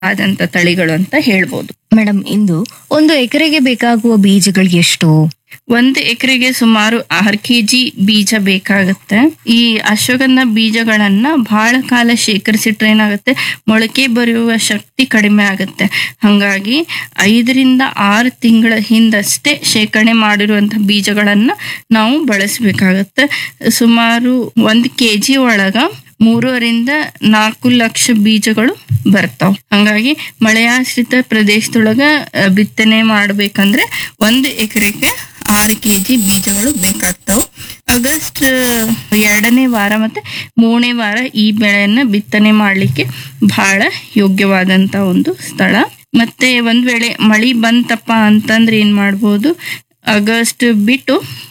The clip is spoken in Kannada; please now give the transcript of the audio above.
ಆದಂತ ತಳಿಗಳು ಅಂತ ಹೇಳ್ಬೋದು ಮೇಡಮ್ ಇಂದು ಒಂದು ಎಕರೆಗೆ ಬೇಕಾಗುವ ಬೀಜಗಳು ಎಷ್ಟು ಒಂದು ಎಕರೆಗೆ ಸುಮಾರು ಆರು ಕೆಜಿ ಬೀಜ ಬೇಕಾಗುತ್ತೆ ಈ ಅಶ್ವಗಂಧ ಬೀಜಗಳನ್ನ ಬಹಳ ಕಾಲ ಶೇಖರಿಸಿಟ್ರೆ ಏನಾಗುತ್ತೆ ಮೊಳಕೆ ಬರೆಯುವ ಶಕ್ತಿ ಕಡಿಮೆ ಆಗುತ್ತೆ ಹಾಗಾಗಿ ಐದರಿಂದ ಆರು ತಿಂಗಳ ಹಿಂದಷ್ಟೇ ಶೇಖರಣೆ ಮಾಡಿರುವಂಥ ಬೀಜಗಳನ್ನ ನಾವು ಬಳಸಬೇಕಾಗತ್ತೆ ಸುಮಾರು ಒಂದು ಕೆ ಜಿ ಒಳಗ ಮೂರುವರಿಂದ ನಾಲ್ಕು ಲಕ್ಷ ಬೀಜಗಳು ಬರ್ತಾವ ಹಂಗಾಗಿ ಮಳೆಯಾಶ್ರಿತ ಪ್ರದೇಶದೊಳಗ ಅ, ಬಿತ್ತನೆ ಮಾಡ್ಬೇಕಂದ್ರೆ ಒಂದು ಎಕರೆಗೆ ಆರು ಕೆ ಜಿ ಬೀಜಗಳು ಬೇಕಾಗ್ತಾವ ಆಗಸ್ಟ್ ಎರಡನೇ ವಾರ ಮತ್ತೆ ಮೂರನೇ ವಾರ ಈ ಬೆಳೆಯನ್ನ ಬಿತ್ತನೆ ಮಾಡ್ಲಿಕ್ಕೆ ಬಹಳ ಯೋಗ್ಯವಾದಂತ ಒಂದು ಸ್ಥಳ ಮತ್ತೆ ಒಂದ್ ವೇಳೆ ಮಳಿ ಬಂತಪ್ಪ ಅಂತಂದ್ರೆ ಏನ್ ಮಾಡ್ಬೋದು ಆಗಸ್ಟ್ ಬಿಟ್ಟು